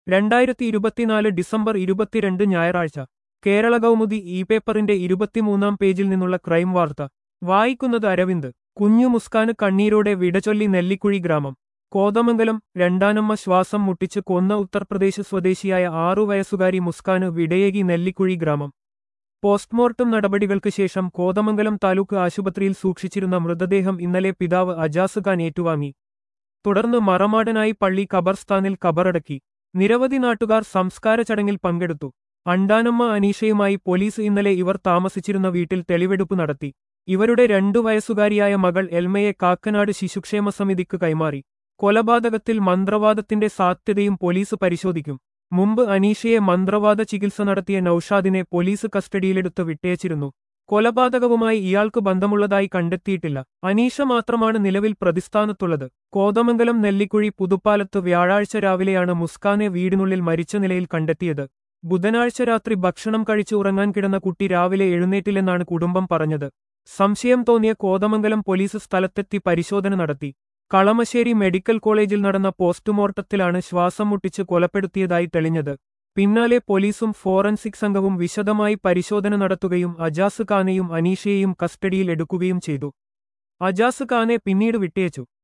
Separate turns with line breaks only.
രണ്ടായിരത്തി ഇരുപത്തിനാല് ഡിസംബർ ഇരുപത്തിരണ്ട് ഞായറാഴ്ച കേരള കൗമുദി ഇ പേപ്പറിന്റെ ഇരുപത്തിമൂന്നാം പേജിൽ നിന്നുള്ള ക്രൈം വാർത്ത വായിക്കുന്നത് അരവിന്ദ് കുഞ്ഞു മുസ്കാന് കണ്ണീരോടെ വിടചൊല്ലി നെല്ലിക്കുഴി ഗ്രാമം കോതമംഗലം രണ്ടാനമ്മ ശ്വാസം മുട്ടിച്ച് കൊന്ന ഉത്തർപ്രദേശ് സ്വദേശിയായ ആറു വയസ്സുകാരി മുസ്കാന് വിടയേകി നെല്ലിക്കുഴി ഗ്രാമം പോസ്റ്റ്മോർട്ടം നടപടികൾക്ക് ശേഷം കോതമംഗലം താലൂക്ക് ആശുപത്രിയിൽ സൂക്ഷിച്ചിരുന്ന മൃതദേഹം ഇന്നലെ പിതാവ് അജാസ് ഖാൻ ഏറ്റുവാങ്ങി തുടർന്ന് മറമാടനായി പള്ളി ഖബർസ്ഥാനിൽ ഖബറടക്കി നിരവധി നാട്ടുകാർ സംസ്കാര ചടങ്ങിൽ പങ്കെടുത്തു അണ്ടാനമ്മ അനീഷയുമായി പോലീസ് ഇന്നലെ ഇവർ താമസിച്ചിരുന്ന വീട്ടിൽ തെളിവെടുപ്പ് നടത്തി ഇവരുടെ രണ്ടു വയസ്സുകാരിയായ മകൾ എൽമയെ കാക്കനാട് ശിശുക്ഷേമ സമിതിക്ക് കൈമാറി കൊലപാതകത്തിൽ മന്ത്രവാദത്തിന്റെ സാധ്യതയും പോലീസ് പരിശോധിക്കും മുമ്പ് അനീഷയെ മന്ത്രവാദ ചികിത്സ നടത്തിയ നൌഷാദിനെ പോലീസ് കസ്റ്റഡിയിലെടുത്ത് വിട്ടയച്ചിരുന്നു കൊലപാതകവുമായി ഇയാൾക്ക് ബന്ധമുള്ളതായി കണ്ടെത്തിയിട്ടില്ല അനീഷ മാത്രമാണ് നിലവിൽ പ്രതിസ്ഥാനത്തുള്ളത് കോതമംഗലം നെല്ലിക്കുഴി പുതുപ്പാലത്ത് വ്യാഴാഴ്ച രാവിലെയാണ് മുസ്കാനെ വീടിനുള്ളിൽ മരിച്ച നിലയിൽ കണ്ടെത്തിയത് ബുധനാഴ്ച രാത്രി ഭക്ഷണം കഴിച്ചു ഉറങ്ങാൻ കിടന്ന കുട്ടി രാവിലെ എഴുന്നേറ്റില്ലെന്നാണ് കുടുംബം പറഞ്ഞത് സംശയം തോന്നിയ കോതമംഗലം പോലീസ് സ്ഥലത്തെത്തി പരിശോധന നടത്തി കളമശ്ശേരി മെഡിക്കൽ കോളേജിൽ നടന്ന പോസ്റ്റ്മോർട്ടത്തിലാണ് ശ്വാസം മുട്ടിച്ച് കൊലപ്പെടുത്തിയതായി തെളിഞ്ഞത് പിന്നാലെ പോലീസും ഫോറൻസിക് സംഘവും വിശദമായി പരിശോധന നടത്തുകയും അജാസ് ഖാനെയും അനീഷയെയും കസ്റ്റഡിയിൽ എടുക്കുകയും ചെയ്തു അജാസ് ഖാനെ പിന്നീട് വിട്ടയച്ചു